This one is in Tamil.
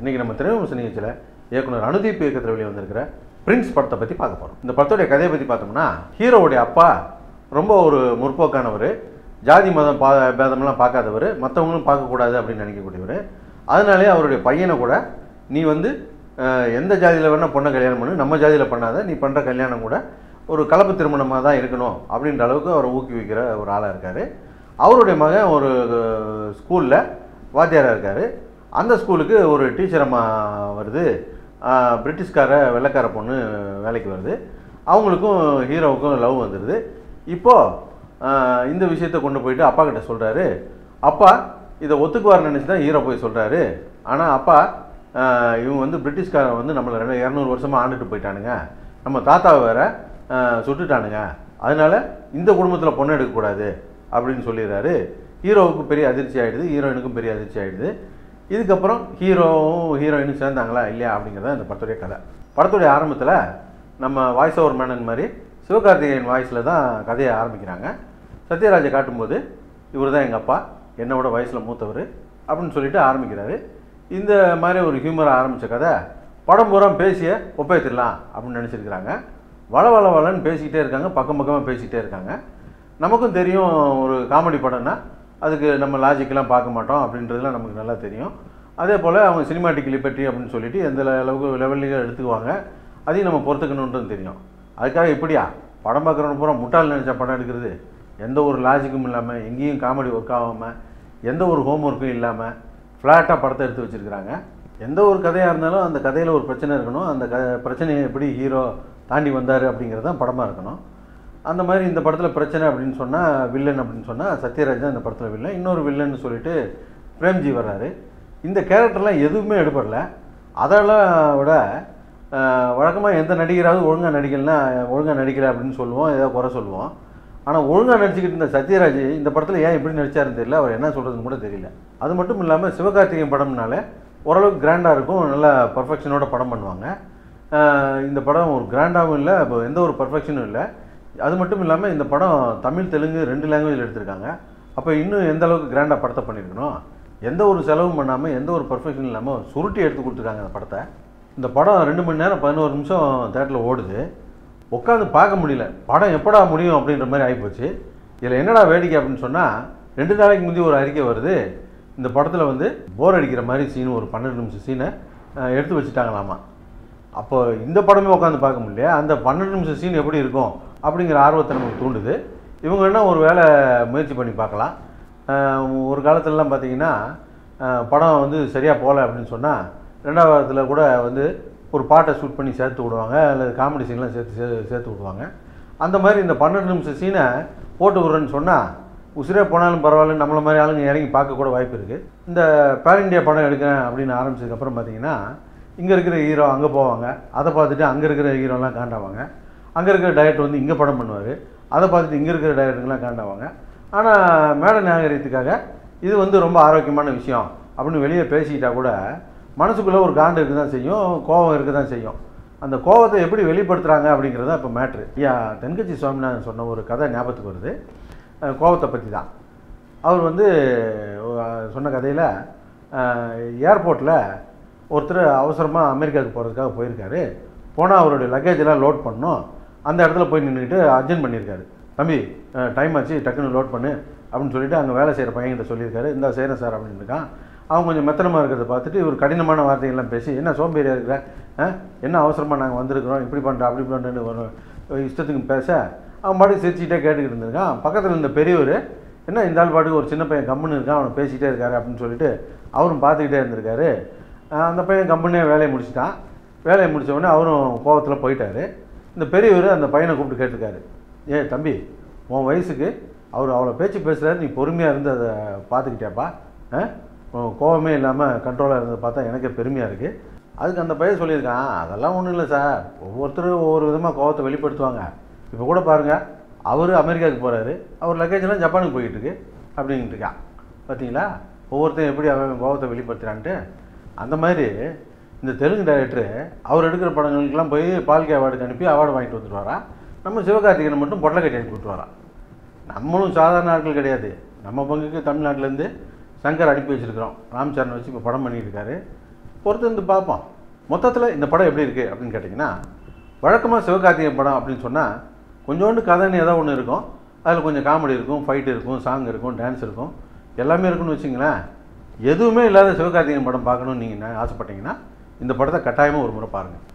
இன்றைக்கி நம்ம திரைவிமர்சன நிகழ்ச்சியில் இயக்குனர் அனுதீப் இயக்கத்தில் வெளியே வந்திருக்கிற பிரின்ஸ் படத்தை பற்றி பார்க்க போகிறோம் இந்த படத்துடைய கதையை பற்றி பார்த்தோம்னா ஹீரோவுடைய அப்பா ரொம்ப ஒரு முற்போக்கானவர் ஜாதி மதம் பா பேதமெல்லாம் பார்க்காதவர் மற்றவங்களும் பார்க்கக்கூடாது அப்படின்னு நினைக்கக்கூடியவர் அதனாலே அவருடைய பையனை கூட நீ வந்து அஹ், எந்த ஜாதியில் வேணால் பொண்ணை கல்யாணம் பண்ணு நம்ம ஜாதியில் பண்ணாத நீ பண்ணுற கல்யாணம் கூட ஒரு கலப்பு திருமணமாக தான் இருக்கணும் அப்படின்ற அளவுக்கு அவரை ஊக்குவிக்கிற ஒரு ஆளாக இருக்கார் அவருடைய மகன் ஒரு ஸ்கூலில் வாத்தியாராக இருக்கார் அந்த ஸ்கூலுக்கு ஒரு டீச்சர் அம்மா வருது ஆஹ், பிரிட்டிஷ்கார வெள்ளைக்கார பொண்ணு வேலைக்கு வருது அவங்களுக்கும் ஹீரோவுக்கும் லவ் வந்துடுது இப்போது இந்த விஷயத்தை கொண்டு போயிட்டு அப்பா கிட்ட சொல்கிறாரு அப்பா இதை ஒத்துக்குவார்னு நினச்சி தான் ஹீரோ போய் சொல்கிறாரு ஆனால் அப்பா ஆஹ், இவங்க வந்து பிரிட்டிஷ்காரன் வந்து நம்மளை ரெண்டு இரநூறு வருஷமாக ஆண்டுட்டு போயிட்டானுங்க நம்ம தாத்தாவை வேற ஆஹ், சுட்டுட்டானுங்க அதனால இந்த குடும்பத்தில் பொண்ணு எடுக்கக்கூடாது அப்படின்னு சொல்லிடுறாரு ஹீரோவுக்கு பெரிய அதிர்ச்சி ஆகிடுது ஹீரோயினுக்கும் பெரிய அதிர்ச்சி ஆகிடுது இதுக்கப்புறம் ஹீரோவும் ஹீரோயினும் சேர்ந்தாங்களா இல்லையா அப்படிங்கிறத இந்த படத்துடைய கதை படத்துடைய ஆரம்பத்தில் நம்ம வாய்ஸ் ஓவர் மேனன் மாதிரி சிவகார்த்திகேயன் வாய்ஸில் தான் கதையை ஆரம்பிக்கிறாங்க சத்யராஜை காட்டும்போது இவர் தான் எங்கள் அப்பா என்னை விட வயசில் மூத்தவர் அப்படின்னு சொல்லிட்டு ஆரம்பிக்கிறாரு இந்த மாதிரி ஒரு ஹியூமராக ஆரம்பித்த கதை படம் பூரா பேசிய ஒப்பேத்திடலாம் அப்படின்னு நினச்சிருக்கிறாங்க வள வள வளன்னு பேசிக்கிட்டே இருக்காங்க பக்கம் பக்கமாக பேசிக்கிட்டே இருக்காங்க நமக்கும் தெரியும் ஒரு காமெடி படம்னா அதுக்கு நம்ம லாஜிக்கெலாம் பார்க்க மாட்டோம் அப்படின்றதுலாம் நமக்கு நல்லா தெரியும் அதே போல் அவங்க சினிமாட்டிக் லிபர்ட்டி அப்படின்னு சொல்லிட்டு எந்த அளவுக்கு லெவல்லையும் எடுத்துக்குவாங்க அதையும் நம்ம பொறுத்துக்கணுன்றது தெரியும் அதுக்காக இப்படியா படம் பார்க்குறவங்க பூரா முட்டாள் நினச்சா படம் எடுக்கிறது எந்த ஒரு லாஜிக்கும் இல்லாமல் எங்கேயும் காமெடி ஒர்க் ஆகாமல் எந்த ஒரு ஹோம் ஒர்க்கும் இல்லாமல் ஃப்ளாட்டாக படத்தை எடுத்து வச்சுருக்கிறாங்க எந்த ஒரு கதையாக இருந்தாலும் அந்த கதையில் ஒரு பிரச்சனை இருக்கணும் அந்த க பிரச்சனையை எப்படி ஹீரோ தாண்டி வந்தார் அப்படிங்கிறது தான் படமாக இருக்கணும் அந்த மாதிரி இந்த படத்தில் பிரச்சனை அப்படின்னு சொன்னால் வில்லன் அப்படின்னு சொன்னால் சத்யராஜ் தான் இந்த படத்தில் வில்லன் இன்னொரு வில்லன்னு சொல்லிட்டு பிரேம்ஜி வர்றாரு இந்த கேரக்டர்லாம் எதுவுமே எடுபடல அதெல்லாம் விட வழக்கமாக எந்த நடிகராவது ஒழுங்காக நடிக்கலைன்னா ஒழுங்காக நடிக்கல அப்படின்னு சொல்லுவோம் ஏதோ குறை சொல்லுவோம் ஆனால் ஒழுங்காக நடிச்சுக்கிட்டு இருந்த சத்யராஜ் இந்த படத்தில் ஏன் இப்படி நடிச்சாருன்னு தெரியல அவர் என்ன சொல்கிறதுன்னு கூட தெரியல அது மட்டும் இல்லாமல் சிவகார்த்திகேயன் படம்னாலே ஓரளவுக்கு கிராண்டாக இருக்கும் நல்லா பர்ஃபெக்ஷனோட படம் பண்ணுவாங்க ஆஹ் இந்த படம் ஒரு கிராண்டாகவும் இல்லை இப்போ எந்த ஒரு பர்ஃபெக்ஷனும் இல்லை அது மட்டும் இல்லாமல் இந்த படம் தமிழ் தெலுங்கு ரெண்டு லாங்குவேஜில் எடுத்திருக்காங்க அப்போ இன்னும் எந்த அளவுக்கு கிராண்டாக படத்தை பண்ணியிருக்கணும் எந்த ஒரு செலவும் பண்ணாமல் எந்த ஒரு பர்ஃபெக்ஷன் இல்லாமல் சுருட்டி எடுத்து கொடுத்துருக்காங்க அந்த படத்தை இந்த படம் ரெண்டு மணி நேரம் பதினோரு நிமிஷம் தேட்டரில் ஓடுது உட்காந்து பார்க்க முடியல படம் எப்படா முடியும் அப்படின்ற மாதிரி ஆகிப்போச்சு இதில் என்னடா வேடிக்கை அப்படின்னு சொன்னால் ரெண்டு நாளைக்கு முந்தைய ஒரு அறிக்கை வருது இந்த படத்தில் வந்து போர் அடிக்கிற மாதிரி சீன் ஒரு பன்னெண்டு நிமிஷம் சீனை அஹ், எடுத்து வச்சுட்டாங்களாமா அப்போ இந்த படமே உட்காந்து பார்க்க முடியல அந்த பன்னெண்டு நிமிஷம் சீன் எப்படி இருக்கும் அப்படிங்கிற ஆர்வத்தை நமக்கு தூண்டுது இவங்க என்ன ஒரு வேலை முயற்சி பண்ணி பார்க்கலாம் அஹ், ஒரு காலத்துலலாம் பார்த்தீங்கன்னா அஹ், படம் வந்து சரியாக போகல அப்படின்னு சொன்னால் ரெண்டாவது வாரத்தில் கூட வந்து ஒரு பாட்டை ஷூட் பண்ணி சேர்த்து விடுவாங்க அல்லது காமெடி சீன்லாம் சேர்த்து சே- சேர்த்து விடுவாங்க அந்த மாதிரி இந்த பன்னெண்டு நிமிஷம் சீனை போட்டு விட்றேன்னு சொன்னால் உசிரே போனாலும் பரவாயில்ல நம்மள மாதிரி ஆளுங்க இறங்கி பார்க்க கூட வாய்ப்பு இருக்குது இந்த பேர் இண்டியா படம் எடுக்கிறேன் அப்படின்னு ஆரம்பிச்சதுக்கப்புறம் பார்த்தீங்கன்னா இங்கே இருக்கிற ஹீரோ அங்கே போவாங்க அதை பார்த்துட்டு அங்கே இருக்கிற ஹீரோலாம் காண்டாவாங்க அங்கே இருக்கிற டைரக்டர் வந்து இங்கே படம் பண்ணுவார் அதை பார்த்துட்டு இங்கே இருக்கிற டைரக்டருங்களாம் காண்டாவாங்க ஆனால் மேட நாகரிகத்துக்காக இது வந்து ரொம்ப ஆரோக்கியமான விஷயம் அப்படின்னு வெளியே பேசிக்கிட்டா கூட மனசுக்குள்ளே ஒரு காண்டு இருக்க தான் செய்யும் கோபம் இருக்க தான் செய்யும் அந்த கோபத்தை எப்படி வெளிப்படுத்துகிறாங்க அப்படிங்கிறது தான் இப்போ மேட்ரு ஐயா தென்கட்சி சுவாமிநாதன் சொன்ன ஒரு கதை ஞாபகத்துக்கு வருது அஹ் கோபத்தை பற்றி தான் அவர் வந்து அஹ், சொன்ன கதையில் ஏர்போர்ட்டில் ஒருத்தர் அவசரமாக அமெரிக்காவுக்கு போகிறதுக்காக போயிருக்காரு போனால் அவருடைய luggage எல்லாம் லோட் பண்ணோம் அந்த இடத்துல போய் நின்றுக்கிட்டு அர்ஜென்ட் பண்ணியிருக்காரு தம்பி டைம் ஆச்சு டக்குன்னு லோட் பண்ணு அப்படின்னு சொல்லிட்டு அங்கே வேலை செய்கிற பையன்கிட்ட சொல்லியிருக்காரு இந்த செய்கிறேன் சார் அப்படின்னு இருக்கான் அவன் கொஞ்சம் மெத்தனமாக இருக்கிறத பார்த்துட்டு இவர் கடினமான வார்த்தைகள்லாம் பேசி என்ன சோம்பேறியாக இருக்கிற ஆ? என்ன அவசரமாக நாங்கள் வந்திருக்கிறோம் இப்படி பண்ணுறோம் அப்படி பண்ணுறேன்னு ஒரு இஷ்டத்துக்கு பேச அவன் பாட்டுக்கு சிரிச்சுக்கிட்டே கேட்டுக்கிட்டு இருந்திருக்கான் பக்கத்தில் இருந்த பெரியவர் என்ன இந்த ஆள் பாட்டுக்கு ஒரு சின்ன பையன் கம்முன்னு இருக்கான் அவனை பேசிக்கிட்டே இருக்காரு அப்படின்னு சொல்லிட்டு அவரும் பார்த்துக்கிட்டே இருந்திருக்காரு ஆஹ் அந்த பையன் கம்பெனியாக வேலையை முடிச்சிட்டான் வேலையை முடிச்ச உடனே அவரும் கோவத்தில் போயிட்டாரு இந்த பெரியவர் அந்த பையனை கூப்பிட்டு கேட்டிருக்காரு ஏ தம்பி உன் வயசுக்கு அவர் அவ்வளோ பேச்சு பேசுகிறாரு நீ பொறுமையாக இருந்து அதை பார்த்துக்கிட்டியாப்பா ஆ? உன் கோவமே இல்லாமல் கண்ட்ரோலாக இருந்ததை பார்த்தா எனக்கே பெருமையாக இருக்குது அதுக்கு அந்த பையன் சொல்லியிருக்கான் அதெல்லாம் ஒன்றும் இல்லை சார் ஒவ்வொருத்தரும் ஒவ்வொரு விதமாக கோவத்தை வெளிப்படுத்துவாங்க இப்போ கூட பாருங்கள் அவர் அமெரிக்காவுக்கு போகிறாரு அவர் luggage எல்லாம் ஜப்பானுக்கு போயிட்டு இருக்கு அப்படின்ட்டு இருக்கான் பார்த்தீங்களா ஒவ்வொருத்தரும் எப்படி அவன் கோவத்தை வெளிப்படுத்துகிறான்ட்டு அந்த மாதிரி இந்த தெலுங்கு டைரக்டரு அவர் எடுக்கிற படங்களுக்கெல்லாம் போய் பால்கே அவார்டுக்கு அனுப்பி அவார்டு வாங்கிட்டு வந்துட்டு வரா நம்ம சிவகார்த்திகேயன் மட்டும் பொட்டலை கட்டி அனுப்பி விட்டு வரான் நம்மளும் சாதாரண ஆட்கள் கிடையாது நம்ம பங்குக்கு தமிழ்நாட்டிலேருந்து சங்கர் அனுப்பி வச்சிருக்கிறோம் ராம்சரண் வச்சு இப்போ படம் பண்ணிட்டு இருக்காரு பொறுத்து இருந்து பார்ப்போம் மொத்தத்தில் இந்த படம் எப்படி இருக்குது அப்படின்னு கேட்டிங்கன்னா வழக்கமாக சிவகார்த்திகேயன் படம் அப்படின்னு சொன்னால் கொஞ்சோண்டு கதைன்னு ஏதோ ஒன்று இருக்கும் அதில் கொஞ்சம் காமெடி இருக்கும் ஃபைட் இருக்கும் சாங் இருக்கும் டான்ஸ் இருக்கும் எல்லாமே இருக்குன்னு வச்சிங்களேன் எதுவுமே இல்லாத சிவகார்த்திகேயன் படம் பார்க்கணும்னு நீங்கள் ஆசைப்பட்டீங்கன்னா இந்த படத்தை கட்டாயமாக ஒரு முறை பாருங்கள்